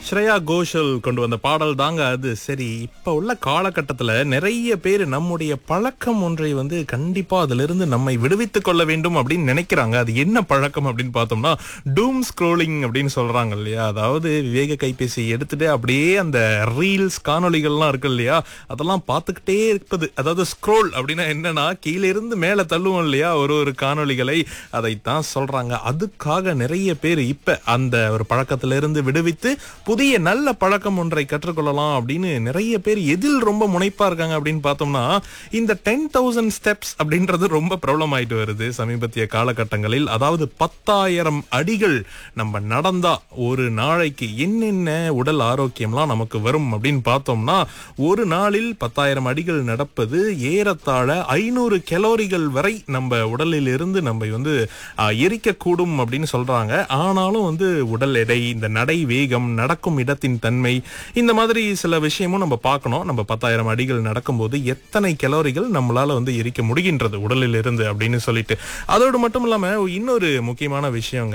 ஸ்ரேயா கோஷல் கொண்டு வந்த பாடல் தாங்க அது சரி இப்ப உள்ள காலகட்டத்துல நிறைய பேர் நம்முடைய பழக்கம் ஒன்றை வந்து கண்டிப்பா அதுல இருந்து நம்மை விடுவித்துக் கொள்ள வேண்டும் அப்படின்னு நினைக்கிறாங்க அது என்ன பழக்கம் அப்படின்னு பார்த்தோம்னா டூம் ஸ்க்ரோலிங் அப்படின்னு சொல்றாங்க இல்லையா அதாவது விவேக கைபேசி எடுத்துட்டு அப்படியே அந்த ரீல்ஸ் காணொளிகள்லாம் இருக்கு இல்லையா அதெல்லாம் பார்த்துக்கிட்டே இருப்பது அதாவது ஸ்க்ரோல் அப்படின்னா என்னன்னா கீழே இருந்து மேல தள்ளுவோம் இல்லையா ஒரு ஒரு காணொளிகளை அதைத்தான் சொல்றாங்க அதுக்காக நிறைய பேர் இப்ப அந்த ஒரு பழக்கத்துல இருந்து விடுவித்து புதிய நல்ல பழக்கம் ஒன்றை கற்றுக்கொள்ளலாம் அப்படின்னு நிறைய பேர் எதில் ரொம்ப முனைப்பா இருக்காங்க அப்படின்னு பார்த்தோம்னா இந்த டென் தௌசண்ட் ஸ்டெப்ஸ் அப்படின்றது ரொம்ப ப்ராப்ளம் ஆயிட்டு வருது சமீபத்திய காலகட்டங்களில் அதாவது பத்தாயிரம் அடிகள் நம்ம நடந்தா ஒரு நாளைக்கு என்னென்ன உடல் ஆரோக்கியம்லாம் நமக்கு வரும் அப்படின்னு பார்த்தோம்னா ஒரு நாளில் பத்தாயிரம் அடிகள் நடப்பது ஏறத்தாழ ஐநூறு கெலோரிகள் வரை நம்ம உடலில் இருந்து நம்ம வந்து ஆஹ், எரிக்கக்கூடும் அப்படின்னு சொல்றாங்க ஆனாலும் வந்து உடல் எடை இந்த நடை வேகம் நடக்கும் இடத்தின் தன்மை இந்த மாதிரி சில விஷயமும் நம்ம பார்க்கணும் நம்ம பத்தாயிரம் அடிகள் நடக்கும்போது எத்தனை கெலோரிகள் நம்மளால வந்து எரிக்க முடிகின்றது உடலில் இருந்து அப்படின்னு சொல்லிட்டு அதோடு மட்டும் இல்லாம இன்னொரு முக்கியமான விஷயங்க